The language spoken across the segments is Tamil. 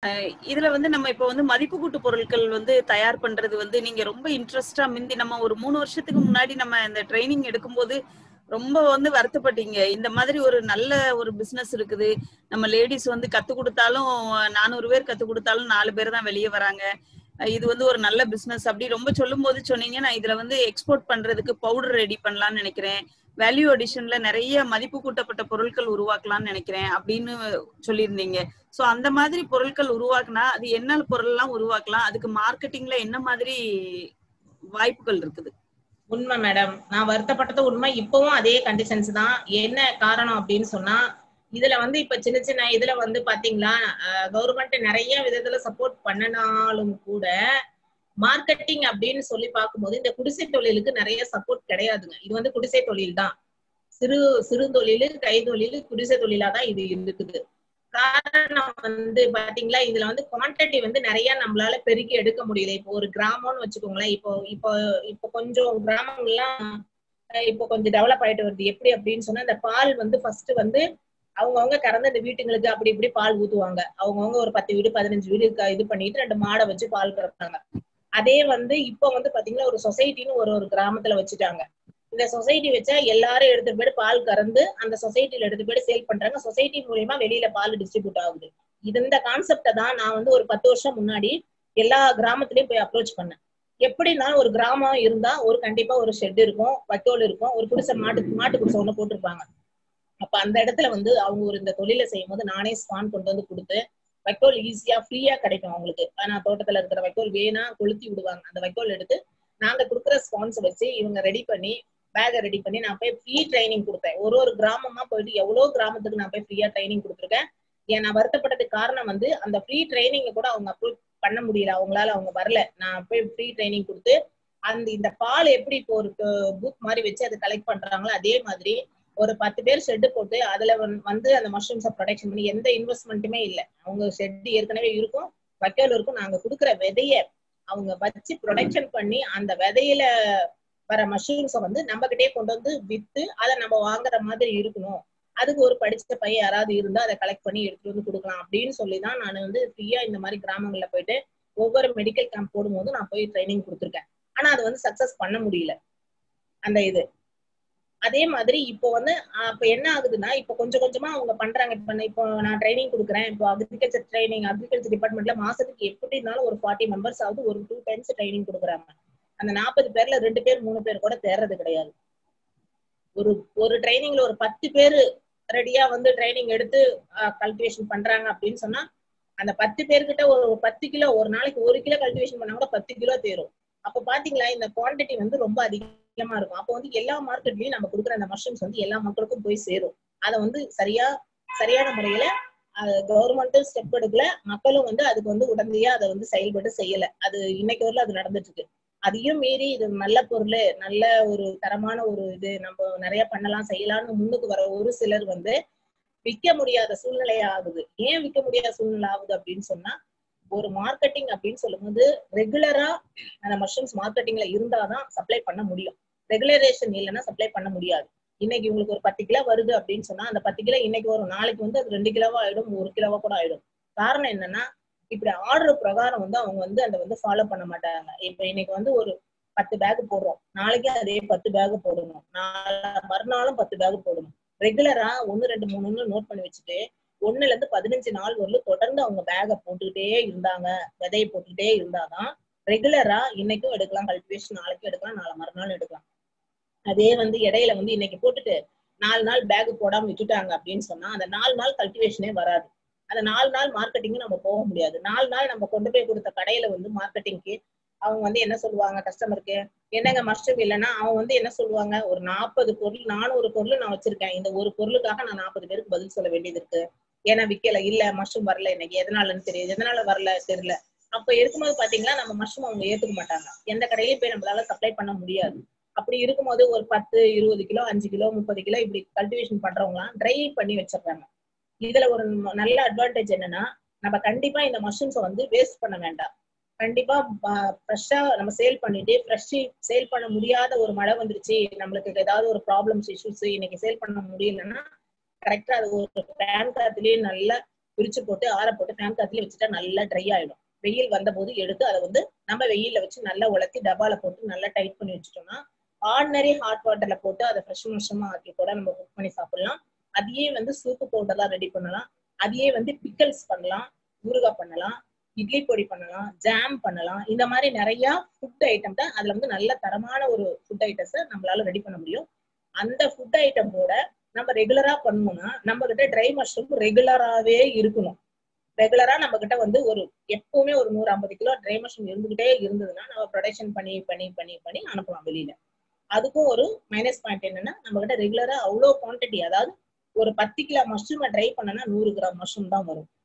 இதுல வந்து நம்ம இப்ப வந்து மதிப்பு கூட்டு பொருட்கள் வந்து தயார் பண்றது வந்து நீங்க ரொம்ப இன்ட்ரெஸ்டா முந்தி நம்ம ஒரு மூணு வருஷத்துக்கு முன்னாடி நம்ம இந்த ட்ரைனிங் எடுக்கும்போது ரொம்ப வந்து வருத்தப்பட்டீங்க இந்த மாதிரி ஒரு நல்ல ஒரு பிசினஸ் இருக்குது நம்ம லேடிஸ் வந்து கத்து கொடுத்தாலும் நானூறு பேர் கத்து கொடுத்தாலும் நாலு பேர் தான் வெளியே வராங்க இது வந்து ஒரு நல்ல பிசினஸ் அப்படி ரொம்ப சொல்லும் போது சொன்னீங்க நான் இதுல வந்து எக்ஸ்போர்ட் பண்றதுக்கு பவுடர் ரெடி பண்ணலாம்னு நினைக்கிறேன் வேல்யூ அடிஷன்ல நிறைய மதிப்பு கூட்டப்பட்ட பொருட்கள் உருவாக்கலாம்னு நினைக்கிறேன் அப்படின்னு சொல்லியிருந்தீங்க சோ அந்த மாதிரி பொருட்கள் உருவாக்குனா அது என்ன பொருள்லாம் உருவாக்கலாம் அதுக்கு மார்க்கெட்டிங்ல என்ன மாதிரி வாய்ப்புகள் இருக்குது உண்மை மேடம் நான் வருத்தப்பட்டது உண்மை இப்பவும் அதே கண்டிஷன்ஸ் தான் என்ன காரணம் அப்படின்னு சொன்னா இதுல வந்து இப்ப சின்ன சின்ன இதுல வந்து பாத்தீங்களா கவர்மெண்ட் நிறைய விதத்துல சப்போர்ட் பண்ணனாலும் கூட மார்க்கெட்டிங் அப்படின்னு சொல்லி பார்க்கும்போது இந்த குடிசை தொழிலுக்கு நிறைய சப்போர்ட் கிடையாதுங்க இது வந்து குடிசை தொழில் தான் சிறு சிறு தொழில் கைத்தொழில் குடிசை தொழிலா தான் இது இருக்குது காரணம் வந்து பாத்தீங்களா இதுல வந்து குவான்டிட்டி வந்து நிறைய நம்மளால பெருக்கி எடுக்க முடியல இப்போ ஒரு கிராமம்னு வச்சுக்கோங்களேன் இப்போ இப்போ இப்போ கொஞ்சம் கிராமங்கள்லாம் இப்போ கொஞ்சம் டெவலப் ஆயிட்டு வருது எப்படி அப்படின்னு சொன்னா இந்த பால் வந்து ஃபர்ஸ்ட் வந்து அவங்கவுங்க கறந்து இந்த வீட்டுங்களுக்கு அப்படி இப்படி பால் ஊத்துவாங்க அவங்கவுங்க ஒரு பத்து வீடு பதினஞ்சு வீடு இது பண்ணிட்டு ரெண்டு மாடை வச்சு பால் கறப்பாங்க அதே வந்து இப்போ வந்து பாத்தீங்கன்னா ஒரு சொசைட்டின்னு ஒரு ஒரு கிராமத்துல வச்சுட்டாங்க இந்த சொசைட்டி வச்சா எல்லாரும் எடுத்துட்டு போயிட்டு பால் கறந்து அந்த சொசைட்டில எடுத்து போயிட்டு சேல் பண்றாங்க சொசைட்டி மூலியமா வெளியில பால் டிஸ்ட்ரிபியூட் ஆகுது இது இந்த கான்செப்டை தான் நான் வந்து ஒரு பத்து வருஷம் முன்னாடி எல்லா கிராமத்துலயும் போய் அப்ரோச் பண்ணேன் எப்படினாலும் ஒரு கிராமம் இருந்தா ஒரு கண்டிப்பா ஒரு ஷெட் இருக்கும் வைக்கோல் இருக்கும் ஒரு குடிசை மாட்டு மாட்டு குடிசை ஒண்ணு போட்டிருப்பாங்க அப்ப அந்த இடத்துல வந்து அவங்க ஒரு இந்த தொழிலை செய்யும் போது நானே ஸ்பான் கொண்டு வந்து கொடுத்து வைக்கோல் ஈஸியா ஃப்ரீயா கிடைக்கும் அவங்களுக்கு ஆனா தோட்டத்துல இருக்கிற வைக்கோல் வேணா கொளுத்தி விடுவாங்க அந்த வைக்கோல் எடுத்து நாங்க கொடுக்குற ஸ்பான்ஸ் வச்சு இவங்க ரெடி பண்ணி பேகை ரெடி பண்ணி நான் போய் ஃப்ரீ ட்ரைனிங் கொடுத்தேன் ஒரு ஒரு கிராமமா போயிட்டு எவ்வளவு கிராமத்துக்கு நான் போய் ஃப்ரீயா ட்ரைனிங் கொடுத்துருக்கேன் ஏன் நான் வருத்தப்பட்டதுக்கு காரணம் வந்து அந்த ஃப்ரீ ட்ரைனிங்க கூட அவங்க அப்ரூவ் பண்ண முடியல அவங்களால அவங்க வரல நான் போய் ஃப்ரீ ட்ரைனிங் கொடுத்து அந்த இந்த பால் எப்படி இப்போ ஒரு பூத் மாதிரி வச்சு அதை கலெக்ட் பண்றாங்களோ அதே மாதிரி ஒரு பத்து பேர் ஷெட்டு போட்டு அதுல வந்து அந்த மஷ்ரூம்ஸை ப்ரொடக்ஷன் பண்ணி எந்த இன்வெஸ்ட்மெண்ட்டுமே இல்லை அவங்க ஷெட் ஏற்கனவே இருக்கும் வைக்கோல் இருக்கும் நாங்க கொடுக்குற விதைய அவங்க வச்சு ப்ரொடக்ஷன் பண்ணி அந்த விதையில வர மஷ்ரூம்ஸை வந்து நம்ம கிட்டே கொண்டு வந்து வித்து அதை நம்ம வாங்குற மாதிரி இருக்கணும் அதுக்கு ஒரு படிச்ச பையன் யாராவது இருந்தா அதை கலெக்ட் பண்ணி எடுத்துட்டு வந்து கொடுக்கலாம் அப்படின்னு சொல்லி தான் நான் வந்து ஃப்ரீயா இந்த மாதிரி கிராமங்கள்ல போயிட்டு ஒவ்வொரு மெடிக்கல் கேம்ப் போடும்போது நான் போய் ட்ரைனிங் கொடுத்துருக்கேன் ஆனா அது வந்து சக்சஸ் பண்ண முடியல அந்த இது அதே மாதிரி இப்போ வந்து இப்போ என்ன ஆகுதுன்னா இப்போ கொஞ்சம் கொஞ்சமா அவங்க பண்றாங்க இப்போ இப்போ நான் ட்ரைனிங் கொடுக்குறேன் இப்போ அக்ரிகல்ச்சர் ட்ரைனிங் அக்ரிகல்ச்சர் டிபார்ட்மெண்ட்ல மாசத்துக்கு எப்படி இருந்தாலும் ஒரு ஃபார்ட்டி மெம்பர்ஸ் ஆகுது ஒரு டூ டைம்ஸ் ட்ரைனிங் கொடுக்குறாங்க அந்த நாற்பது பேர்ல ரெண்டு பேர் மூணு பேர் கூட தேர்றது கிடையாது ஒரு ஒரு ட்ரைனிங்ல ஒரு பத்து பேர் ரெடியா வந்து ட்ரைனிங் எடுத்து கல்டிவேஷன் பண்றாங்க அப்படின்னு சொன்னா அந்த பத்து பேர்கிட்ட ஒரு பத்து கிலோ ஒரு நாளைக்கு ஒரு கிலோ கல்டிவேஷன் பண்ணா கூட பத்து கிலோ தேரும் அப்ப பாத்தீங்களா இந்த குவான்டிட்டி வந்து ரொம்ப அதிகமா இருக்கும் அப்போ வந்து எல்லா மார்க்கெட்லயும் நம்ம கொடுக்குற அந்த மஷ்ரூம்ஸ் வந்து எல்லா மக்களுக்கும் போய் சேரும் அதை வந்து சரியா சரியான முறையில கவர்மெண்ட்டும் ஸ்டெப் எடுக்கல மக்களும் வந்து அதுக்கு வந்து உடனடியா அதை வந்து செயல்பட்டு செய்யல அது இன்னைக்கு வரல அது நடந்துட்டு இருக்கு அதையும் மீறி இது நல்ல பொருள் நல்ல ஒரு தரமான ஒரு இது நம்ம நிறைய பண்ணலாம் செய்யலாம்னு முன்னுக்கு வர ஒரு சிலர் வந்து விற்க முடியாத சூழ்நிலை ஆகுது ஏன் விற்க முடியாத சூழ்நிலை ஆகுது அப்படின்னு சொன்னா ஒரு மார்க்கெட்டிங் அப்படின்னு சொல்லும்போது ரெகுலரா அந்த மஷ்ரூம்ஸ் மார்க்கெட்டிங்ல இருந்தாதான் சப்ளை பண்ண முடியும் ரெகுலரேஷன் இல்லைன்னா சப்ளை பண்ண முடியாது இன்னைக்கு உங்களுக்கு ஒரு பத்து கிலோ வருது அப்படின்னு சொன்னா அந்த பத்து கிலோ இன்னைக்கு வரும் நாளைக்கு வந்து அது ரெண்டு கிலோவா ஆயிடும் ஒரு கிலோவா கூட ஆயிடும் காரணம் என்னன்னா இப்படி ஆர்டர் பிரகாரம் வந்து அவங்க வந்து அதை வந்து ஃபாலோ பண்ண மாட்டாங்க இப்ப இன்னைக்கு வந்து ஒரு பத்து பேக் போடுறோம் நாளைக்கு அதே பத்து பேக் போடணும் நாளை மறுநாளும் பத்து பேக் போடணும் ரெகுலரா ஒன்னு ரெண்டு மூணுன்னு நோட் பண்ணி வச்சுட்டு ஒண்ணுல இருந்து பதினஞ்சு நாள் வரலும் தொடர்ந்து அவங்க பேகை போட்டுக்கிட்டே இருந்தாங்க விதையை போட்டுக்கிட்டே இருந்தாதான் ரெகுலரா இன்னைக்கும் எடுக்கலாம் கல்டிவேஷன் நாளைக்கும் எடுக்கலாம் நாளை மறுநாள் எடுக்கலாம் அதே வந்து இடையில வந்து இன்னைக்கு போட்டுட்டு நாலு நாள் பேக் போடாம விட்டுட்டாங்க அப்படின்னு சொன்னா அந்த நாலு நாள் கல்டிவேஷனே வராது அந்த நாலு நாள் மார்க்கெட்டிங்கும் நம்ம போக முடியாது நாலு நாள் நம்ம கொண்டு போய் கொடுத்த கடையில வந்து மார்க்கெட்டிங்க்கு அவங்க வந்து என்ன சொல்லுவாங்க கஸ்டமருக்கு என்னங்க மஷ்ரூம் இல்லைன்னா அவங்க வந்து என்ன சொல்லுவாங்க ஒரு நாற்பது பொருள் நானூறு பொருள் நான் வச்சிருக்கேன் இந்த ஒரு பொருளுக்காக நான் நாற்பது பேருக்கு பதில் சொல்ல வேண்டியது இருக்கு ஏன்னா விக்கல இல்ல மஷ்ரூம் வரல இன்னைக்கு எதனாலன்னு தெரியுது எதனால வரல தெரியல அப்ப இருக்கும்போது பாத்தீங்கன்னா நம்ம மஷ்ரூம் அவங்க ஏத்துக்க மாட்டாங்க எந்த கடையிலயும் போய் நம்மளால சப்ளை பண்ண முடியாது அப்படி இருக்கும்போது ஒரு பத்து இருபது கிலோ அஞ்சு கிலோ முப்பது கிலோ இப்படி கல்டிவேஷன் பண்றவங்களாம் ட்ரை பண்ணி வச்சிடுறாங்க இதுல ஒரு நல்ல அட்வான்டேஜ் என்னன்னா நம்ம கண்டிப்பா இந்த மஷ்ரூம்ஸை வந்து வேஸ்ட் பண்ண வேண்டாம் கண்டிப்பா ஃப்ரெஷ்ஷா நம்ம சேல் பண்ணிட்டு ஃப்ரெஷ் சேல் பண்ண முடியாத ஒரு மழை வந்துருச்சு நம்மளுக்கு ஏதாவது ஒரு ப்ராப்ளம்ஸ் இஷ்யூஸ் இன்னைக்கு சேல் பண்ண முடியலன்னா கரெக்டா அது ஒரு பேங்க் அதுலயே நல்ல பிரிச்சு போட்டு ஆற போட்டு ஃபேன் காத்துல வச்சுட்டா நல்லா ட்ரை ஆயிடும் வெயில் வந்த போது எடுத்து அதை வந்து நம்ம வெயில்ல வச்சு நல்லா உலர்த்தி டப்பால போட்டு நல்லா டைட் பண்ணி வச்சுட்டோம்னா ஆர்டினரி ஹாட் வாட்டர்ல போட்டு அதை ஃப்ரெஷ் ஃப்ரெஷ்ஷமா ஆக்கி கூட நம்ம குக் பண்ணி சாப்பிடலாம் அதையே வந்து சூப்பு பவுடர்லாம் ரெடி பண்ணலாம் அதையே வந்து பிக்கல்ஸ் பண்ணலாம் ஊறுகாய் பண்ணலாம் இட்லி பொடி பண்ணலாம் ஜாம் பண்ணலாம் இந்த மாதிரி நிறைய ஃபுட் ஐட்டம் தான் அதுல வந்து நல்ல தரமான ஒரு ஃபுட் ஐட்டம்ஸை நம்மளால ரெடி பண்ண முடியும் அந்த ஃபுட் ஐட்டம் கூட நம்ம ரெகுலரா பண்ணோம்னா நம்ம கிட்ட ட்ரை மஷ்ரூம் ரெகுலராகவே இருக்கணும் ரெகுலரா நம்ம கிட்ட வந்து ஒரு எப்பவுமே ஒரு நூறு ஐம்பது கிலோ ட்ரை மஷ்ரூம் இருந்துகிட்டே இருந்ததுன்னா நம்ம ப்ரொடக்ஷன் பண்ணி பண்ணி பண்ணி பண்ணி அனுப்பலாம் வெளியில அதுக்கும் ஒரு மைனஸ் பாயிண்ட் என்னன்னா நம்ம கிட்ட ரெகுலரா அவ்வளோ குவான்டிட்டி அதாவது ஒரு பத்து கிலோ மஷ்ரூமை ட்ரை பண்ணனா நூறு கிராம் மஷ்ரூம் தான் வரும்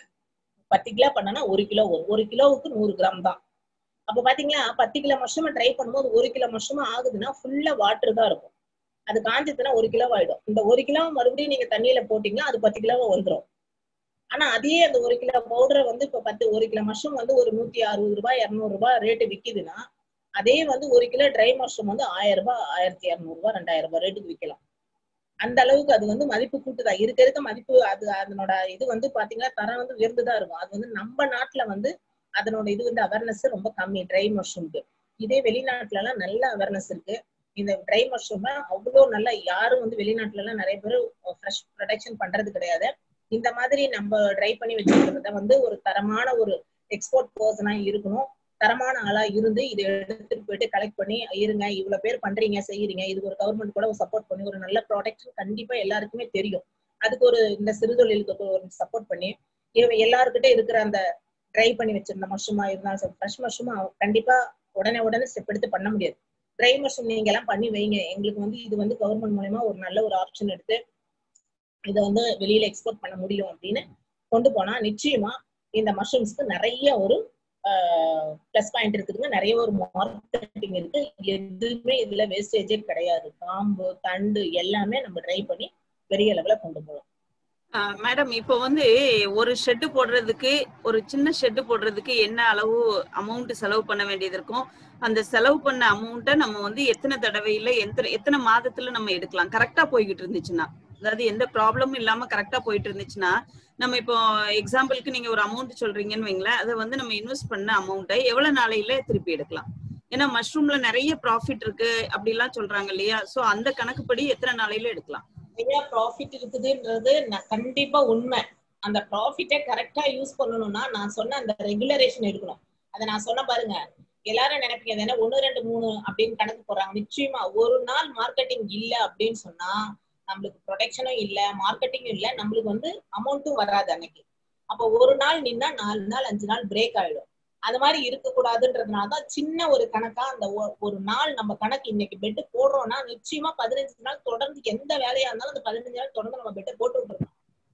பத்து கிலோ பண்ணனா ஒரு கிலோ வரும் ஒரு கிலோவுக்கு நூறு கிராம் தான் அப்ப பாத்தீங்களா பத்து கிலோ மஷ்ரூமை ட்ரை பண்ணும்போது ஒரு கிலோ மஷ்ரூம் ஆகுதுன்னா ஃபுல்லா வாட்டர் தான் இருக்கும் அது காஞ்சதுன்னா ஒரு கிலோ ஆயிடும் இந்த ஒரு கிலோ மறுபடியும் நீங்க தண்ணியில போட்டீங்கன்னா அது பத்து கிலோவா வந்துடும் ஆனா அதே அந்த ஒரு கிலோ பவுடரை வந்து இப்ப பத்து ஒரு கிலோ மஷ்ரூம் வந்து ஒரு நூத்தி அறுபது ரூபாய் இருநூறு ரூபாய் ரேட்டு விக்குதுன்னா அதே வந்து ஒரு கிலோ ட்ரை மஷ்ரூம் வந்து ஆயிரம் ரூபாய் ஆயிரத்தி இரநூறு ரூபாய் ரெண்டாயிரம் ரூபாய் ரேட்டுக்கு விற்கலாம் அந்த அளவுக்கு அது வந்து மதிப்பு கூட்டுதான் இருக்க இருக்க மதிப்பு அது அதனோட இது வந்து பாத்தீங்கன்னா தரம் வந்து உயர்ந்துதான் இருக்கும் அது வந்து நம்ம நாட்டுல வந்து அதனோட இது வந்து அவேர்னஸ் ரொம்ப கம்மி ட்ரை மஷ்ரூம்க்கு இதே வெளிநாட்டுல எல்லாம் நல்ல அவேர்னஸ் இருக்கு இந்த ட்ரை மஷ்ரூம் அவ்வளோ நல்லா யாரும் வந்து வெளிநாட்டுல எல்லாம் நிறைய பேர் ஃப்ரெஷ் ப்ரொடக்ஷன் பண்றது கிடையாது இந்த மாதிரி நம்ம ட்ரை பண்ணி வச்சிருக்கிறத வந்து ஒரு தரமான ஒரு எக்ஸ்போர்ட் பர்சனா இருக்கணும் தரமான ஆளா இருந்து இதை எடுத்துட்டு போயிட்டு கலெக்ட் பண்ணி இருங்க இவ்வளவு பேர் பண்றீங்க செய்யறீங்க இது ஒரு கவர்மெண்ட் கூட சப்போர்ட் பண்ணி ஒரு நல்ல ப்ராடக்ட் கண்டிப்பா எல்லாருக்குமே தெரியும் அதுக்கு ஒரு இந்த சிறுதொழிலுக்கு ஒரு சப்போர்ட் பண்ணி எல்லாருக்கிட்ட இருக்கிற அந்த ட்ரை பண்ணி வச்சிருந்த மஷ்ரூமா இருந்தாலும் ஃப்ரெஷ் மஷ்ரூமா கண்டிப்பா உடனே உடனே ஸ்டெப் எடுத்து பண்ண முடியாது ட்ரை மஷ்ரூம் நீங்க எல்லாம் பண்ணி வைங்க எங்களுக்கு வந்து இது வந்து கவர்மெண்ட் மூலயமா ஒரு நல்ல ஒரு ஆப்ஷன் எடுத்து இதை வந்து வெளியில எக்ஸ்போர்ட் பண்ண முடியும் அப்படின்னு கொண்டு போனா நிச்சயமா இந்த மஷ்ரூம்ஸ்க்கு நிறைய ஒரு பிளஸ் பாயிண்ட் இருக்குதுங்க நிறைய ஒரு மார்க்கெட்டிங் இருக்கு எதுவுமே இதுல வேஸ்டேஜே கிடையாது காம்பு தண்டு எல்லாமே நம்ம ட்ரை பண்ணி பெரிய லெவல கொண்டு போகலாம் மேடம் இப்போ வந்து ஒரு ஷெட்டு போடுறதுக்கு ஒரு சின்ன ஷெட்டு போடுறதுக்கு என்ன அளவு அமௌண்ட் செலவு பண்ண வேண்டியது இருக்கும் அந்த செலவு பண்ண அமௌண்ட்டை நம்ம வந்து எத்தனை தடவையில எத்தனை எத்தனை மாதத்துல நம்ம எடுக்கலாம் கரெக்டா போய்கிட்டு இருந்துச்சுன்னா அதாவது எந்த ப்ராப்ளமும் இல்லாம கரெக்டா போயிட்டு இருந்துச்சுன்னா நம்ம இப்போ எக்ஸாம்பிளுக்கு நீங்க ஒரு அமௌண்ட் சொல்றீங்கன்னு வைங்களேன் அதை வந்து நம்ம இன்வெஸ்ட் பண்ண அமௌண்ட்டை எவ்வளவு நாளையில திருப்பி எடுக்கலாம் ஏன்னா மஷ்ரூம்ல நிறைய ப்ராஃபிட் இருக்கு அப்படிலாம் சொல்றாங்க இல்லையா சோ அந்த கணக்குப்படி எத்தனை நாளையில எடுக்கலாம் நிறைய ப்ராஃபிட் இருக்குதுன்றது கண்டிப்பா உண்மை அந்த ப்ராஃபிட்டை கரெக்டா யூஸ் பண்ணணும்னா நான் சொன்ன அந்த ரெகுலரேஷன் இருக்கணும் அதை நான் சொன்ன பாருங்க எல்லாரும் நினைப்பீங்க என்ன ஒன்னு ரெண்டு மூணு அப்படின்னு கணக்கு போடுறாங்க நிச்சயமா ஒரு நாள் மார்க்கெட்டிங் இல்ல அப்படின்னு சொன்னா நம்மளுக்கு ப்ரொடக்ஷனும் இல்ல மார்க்கெட்டிங்கும் இல்ல நம்மளுக்கு வந்து அமௌண்ட்டும் வராது அன்னைக்கு அப்போ ஒரு நாள் நின்னா நாலு நாள் அஞ்சு நாள் பிரேக் ஆயிடும் அது மாதிரி இருக்கக்கூடாதுன்றதுனால தான் சின்ன ஒரு கணக்கா அந்த ஒரு நாள் நம்ம கணக்கு இன்னைக்கு பெட்டு போடுறோம்னா நிச்சயமா பதினஞ்சு நாள் தொடர்ந்து எந்த வேலையா இருந்தாலும் அந்த பதினஞ்சு நாள் தொடர்ந்து நம்ம பெட்டை போட்டு விட்டுருக்கோம்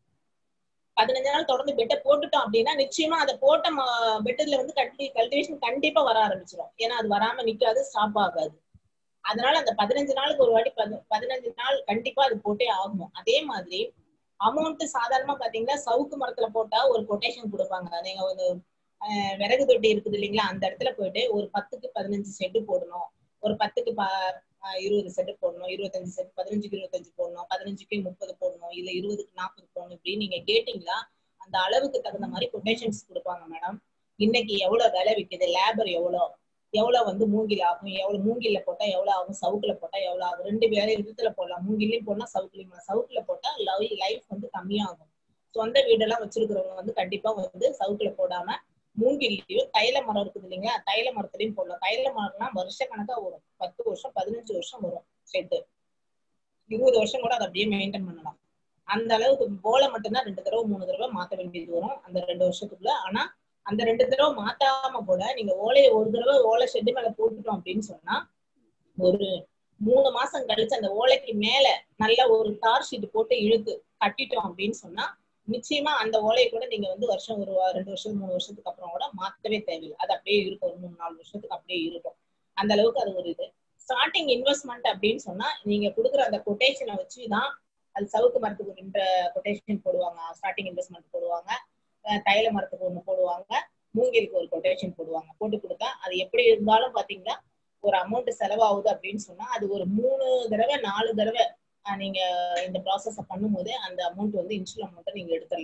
பதினஞ்சு நாள் தொடர்ந்து பெட்டை போட்டுட்டோம் அப்படின்னா நிச்சயமா அதை போட்ட பெட்டத்துல வந்து கல்டி கல்டிவேஷன் கண்டிப்பா வர ஆரம்பிச்சிடும் ஏன்னா அது வராம நிக்காது ஸ்டாப் ஆகாது அதனால அந்த பதினஞ்சு நாளுக்கு ஒரு வாட்டி பதினஞ்சு நாள் கண்டிப்பா அது போட்டே ஆகணும் அதே மாதிரி அமௌண்ட் சாதாரணமா பாத்தீங்கன்னா சவுக்கு மரத்துல போட்டா ஒரு கொட்டேஷன் கொடுப்பாங்க நீங்க ஒரு விறகு தொட்டி இருக்குது இல்லைங்களா அந்த இடத்துல போயிட்டு ஒரு பத்துக்கு பதினஞ்சு செட்டு போடணும் ஒரு பத்துக்கு ப இருபது செட்டு போடணும் இருபத்தஞ்சு செட் பதினஞ்சுக்கு இருபத்தஞ்சு போடணும் பதினஞ்சுக்கு முப்பது போடணும் இல்ல இருபதுக்கு நாற்பது போடணும் இப்படின்னு நீங்க கேட்டீங்களா அந்த அளவுக்கு தகுந்த மாதிரி கொட்டேஷன்ஸ் கொடுப்பாங்க மேடம் இன்னைக்கு எவ்வளவு விலை விற்குது லேபர் எவ்வளவு எவ்வளவு வந்து மூங்கில் ஆகும் எவ்வளவு மூங்கில்ல போட்டா எவ்வளவு ஆகும் சவுக்குல போட்டா எவ்வளவு ஆகும் ரெண்டு வேற விதத்துல போடலாம் மூங்கிலையும் போடலாம் சவுக்குலையும் சவுக்குல போட்டா லவ் லைஃப் வந்து கம்மியாகும் சொந்த வீடெல்லாம் வச்சிருக்கிறவங்க வந்து கண்டிப்பா வந்து சவுக்குல போடாம மூங்கிலையும் தைல மரம் இருக்குது இல்லைங்களா தைல மரத்துலயும் போடலாம் தைல மரம்லாம் வருஷ கணக்கா வரும் பத்து வருஷம் பதினஞ்சு வருஷம் வரும் ஷெட்டு இருபது வருஷம் கூட அதை அப்படியே மெயின்டைன் பண்ணலாம் அந்த அளவுக்கு ஓலை மட்டும்தான் ரெண்டு தடவை மூணு தடவை மாத்த வேண்டியது வரும் அந்த ரெண்டு வருஷத்துக்குள்ள ஆனா அந்த ரெண்டு தடவை மாத்தாம கூட நீங்க ஓலையை ஒரு தடவை ஓலை ஷெட்டு மேல போட்டுட்டோம் அப்படின்னு சொன்னா ஒரு மூணு மாசம் கழிச்சு அந்த ஓலைக்கு மேல நல்ல ஒரு தார் ஷீட் போட்டு இழுத்து கட்டிட்டோம் அப்படின்னு சொன்னா நிச்சயமா அந்த ஓலையை கூட நீங்க வந்து வருஷம் ஒரு ரெண்டு வருஷம் மூணு வருஷத்துக்கு அப்புறம் கூட மாத்தவே தேவையில்லை அது அப்படியே இருக்கும் ஒரு மூணு நாலு வருஷத்துக்கு அப்படியே இருக்கும் அந்த அளவுக்கு அது ஒரு இது ஸ்டார்டிங் இன்வெஸ்ட்மெண்ட் அப்படின்னு சொன்னா நீங்க கொடுக்குற அந்த கொட்டேஷனை வச்சுதான் அது சவுக்கு மரத்துக்கு ரெண்டு கொட்டேஷன் போடுவாங்க ஸ்டார்டிங் இன்வெஸ்ட்மெண்ட் போடுவாங்க தைல மரத்துக்கு ஒண்ணு போடுவாங்க மூங்கிலுக்கு ஒரு கொட்டேஷன் போடுவாங்க போட்டு கொடுத்தா அது எப்படி இருந்தாலும் பாத்தீங்கன்னா ஒரு அமௌண்ட் செலவாகுது அப்படின்னு சொன்னா அது ஒரு மூணு தடவை நாலு தடவை நீங்க இந்த ப்ராசஸ பண்ணும்போது அந்த அமௌண்ட் வந்து இன்சூரன்ஸ் அமௌண்ட்டை நீங்க எடுத்துடலாம்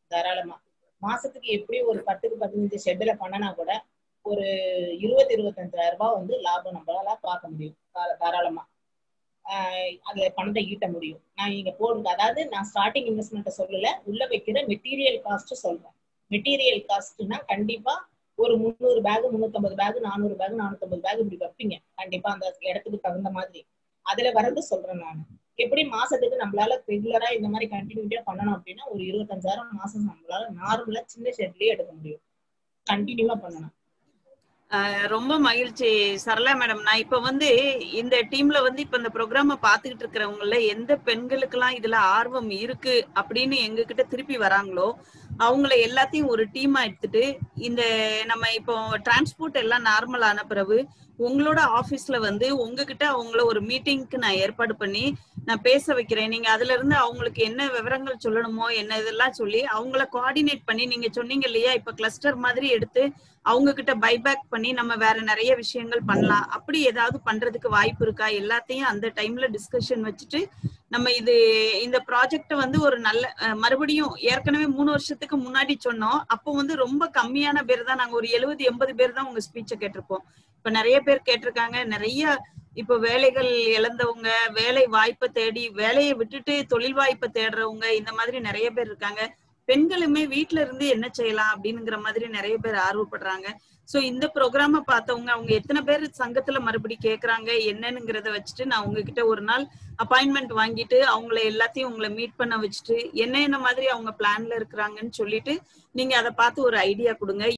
தாராளமா மாசத்துக்கு எப்படி ஒரு பத்துக்கு பதினஞ்சு ஷெட்ல பண்ணனா கூட ஒரு இருபது இருபத்தஞ்சாயிரம் ரூபாய் வந்து லாபம் நம்மளால பார்க்க முடியும் தாரா- தாராளமா ஆஹ் அதுல பணத்தை ஈட்ட முடியும் நான் இங்க போடுங்க அதாவது நான் ஸ்டார்டிங் இன்வெஸ்ட்மெண்ட்டை சொல்லல உள்ள வைக்கிற மெட்டீரியல் காஸ்ட் சொல்றேன் மெட்டீரியல் காஸ்ட்னா கண்டிப்பா ஒரு முந்நூறு பேக் முந்நூத்தம்பது பேக் நானூறு பேக் நானூத்தம்பது பேக் இப்படி வைப்பீங்க கண்டிப்பா அந்த இடத்துக்கு தகுந்த மாதிரி அதுல வரது சொல்றேன் நான் எப்படி மாசத்துக்கு நம்மளால ரெகுலரா இந்த மாதிரி கண்டினியூட்டியா பண்ணணும் அப்படின்னா ஒரு இருபத்தஞ்சாயிரம் மாசம் நம்மளால நார்மலா சின்ன ஷெட்லயே எடுக்க முடியும் கண்டினியூவா பண்ணணும் ஆஹ் ரொம்ப மகிழ்ச்சி சரளா மேடம் நான் இப்ப வந்து இந்த டீம்ல வந்து இப்ப இந்த ப்ரோக்ராம பாத்துக்கிட்டு இருக்கிறவங்கள எந்த பெண்களுக்கெல்லாம் இதுல ஆர்வம் இருக்கு அப்படின்னு எங்க கிட்ட திருப்பி வராங்களோ அவங்கள எல்லாத்தையும் ஒரு டீமா எடுத்துட்டு இந்த நம்ம இப்போ டிரான்ஸ்போர்ட் எல்லாம் நார்மல் ஆன பிறகு உங்களோட ஆபீஸ்ல வந்து உங்ககிட்ட அவங்கள ஒரு மீட்டிங்க்கு நான் ஏற்பாடு பண்ணி நான் பேச வைக்கிறேன் நீங்க அதுல இருந்து அவங்களுக்கு என்ன விவரங்கள் சொல்லணுமோ என்ன இதெல்லாம் சொல்லி அவங்கள கோஆர்டினேட் பண்ணி நீங்க சொன்னீங்க இல்லையா இப்ப கிளஸ்டர் மாதிரி எடுத்து அவங்க கிட்ட பைபேக் பண்ணி நம்ம வேற நிறைய விஷயங்கள் பண்ணலாம் அப்படி ஏதாவது பண்றதுக்கு வாய்ப்பு இருக்கா எல்லாத்தையும் அந்த டைம்ல டிஸ்கஷன் வச்சுட்டு நம்ம இது இந்த ப்ராஜெக்ட் வந்து ஒரு நல்ல அஹ், மறுபடியும் ஏற்கனவே மூணு வருஷத்துக்கு முன்னாடி சொன்னோம் அப்போ வந்து ரொம்ப கம்மியான பேர் தான் நாங்க ஒரு எழுபது எண்பது பேர் தான் உங்க ஸ்பீச்சை கேட்டிருப்போம் இப்ப நிறைய பேர் கேட்டிருக்காங்க நிறைய இப்ப வேலைகள் இழந்தவங்க வேலை வாய்ப்பை தேடி வேலையை விட்டுட்டு தொழில் வாய்ப்பை தேடுறவங்க இந்த மாதிரி நிறைய பேர் இருக்காங்க பெண்களுமே வீட்ல இருந்து என்ன செய்யலாம் அப்படிங்கிற மாதிரி நிறைய பேர் ஆர்வப்படுறாங்க சோ இந்த ப்ரோக்ராம பார்த்தவங்க அவங்க எத்தனை பேர் சங்கத்துல மறுபடி கேக்குறாங்க என்னன்னுங்கிறத வச்சுட்டு நான் உங்ககிட்ட ஒரு நாள் அப்பாயின்மெண்ட் வாங்கிட்டு அவங்கள எல்லாத்தையும் உங்களை மீட் பண்ண வச்சுட்டு என்ன என்ன மாதிரி அவங்க பிளான்ல இருக்கிறாங்கன்னு சொல்லிட்டு நீங்க அதை பார்த்து ஒரு ஐடியா கொடுங்க